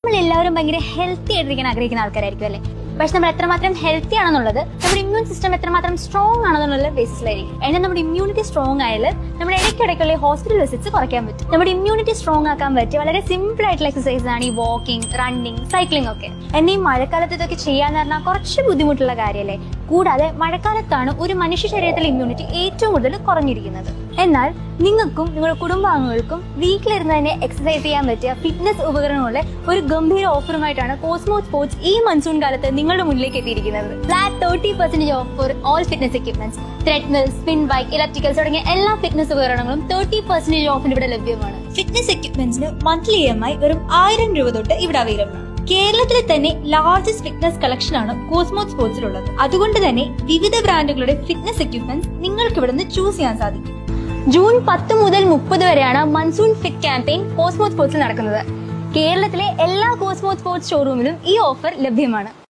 നമ്മൾ എല്ലാവരും ഭയങ്കര ഹെൽത്തി ആയിട്ടിരിക്കാൻ ആഗ്രഹിക്കുന്ന ആൾക്കാരായിരിക്കും അല്ലേ പക്ഷെ നമ്മൾ എത്രമാത്രം ഹെൽത്തി ആണെന്നുള്ളത് നമ്മുടെ ഇമ്മ്യൂൺ സിസ്റ്റം എത്രമാത്രം സ്ട്രോങ് ആണെന്നുള്ള ബേസിസിലായിരിക്കും എന്നാൽ നമ്മുടെ ഇമ്മ്യൂണിറ്റി സ്ട്രോങ് ആയാൽ നമ്മുടെ ഇടയ്ക്കിടയ്ക്കുള്ള ഹോസ്പിറ്റൽ വിസിറ്റ്സ് കുറയ്ക്കാൻ പറ്റും നമ്മുടെ ഇമ്മ്യൂണിറ്റി സ്ട്രോങ് ആക്കാൻ പറ്റിയ വളരെ സിമ്പിൾ ആയിട്ടുള്ള എക്സസൈസ് ആണ് ഈ വാക്കിംഗ് റണ്ണിങ് സൈക്ലിംഗ് ഒക്കെ എന്നെ ഈ മഴക്കാലത്ത് ഇതൊക്കെ ചെയ്യാന്ന് പറഞ്ഞാൽ കുറച്ച് ബുദ്ധിമുട്ടുള്ള കാര്യമല്ലേ കൂടാതെ മഴക്കാലത്താണ് ഒരു മനുഷ്യ ശരീരത്തിലെ ഇമ്മ്യൂണിറ്റി ഏറ്റവും കൂടുതൽ കുറഞ്ഞിരിക്കുന്നത് എന്നാൽ നിങ്ങൾക്കും നിങ്ങളുടെ കുടുംബാംഗങ്ങൾക്കും വീട്ടിലിരുന്ന് തന്നെ എക്സസൈസ് ചെയ്യാൻ പറ്റിയ ഫിറ്റ്നസ് ഉപകരണങ്ങളുടെ ഒരു ഗംഭീര ഓഫറുമായിട്ടാണ് കോസ്മോ സ്പോർട്സ് ഈ മൺസൂൺ കാലത്ത് നിങ്ങളുടെ മുന്നിലേക്ക് എത്തിയിരിക്കുന്നത് flat thirty percentage off for all fitness equipments treadmill spin bike electricals തുടങ്ങിയ എല്ലാ ഫിറ്റ്നസ് ഉപകരണങ്ങളും തേർട്ടി പെർസെന്റേജ് ഓഫിന് ഇവിടെ ലഭ്യമാണ് ഫിറ്റ്നസ് എക്യുപ്മെന്റ്സിന് മന്ത്ലി ഇ എം ഐ വെറും ആയിരം രൂപ തൊട്ട് ഇവിടെ അവൈലബിൾ ആണ് കേരളത്തിലെ തന്നെ ലാർജസ്റ്റ് ഫിറ്റ്നസ് കളക്ഷൻ ആണ് കോസ്മോസ് സ്പോർട്സിലുള്ളത് അതുകൊണ്ട് തന്നെ വിവിധ ബ്രാൻഡുകളുടെ ഫിറ്റ്നസ് എക്യുപ്മെന്റ്സ് നിങ്ങൾക്ക് ഇവിടെ നിന്ന് ചൂസ് ചെയ്യാൻ സാധിക്കും ജൂൺ പത്ത് മുതൽ മുപ്പത് വരെയാണ് മൺസൂൺ ഫിറ്റ് ക്യാമ്പയിൻ കോസ്മോ സ്പോർട്സിൽ നടക്കുന്നത് കേരളത്തിലെ എല്ലാ കോസ്മോ സ്പോർട്സ് ഷോറൂമിലും ഈ ഓഫർ ലഭ്യമാണ്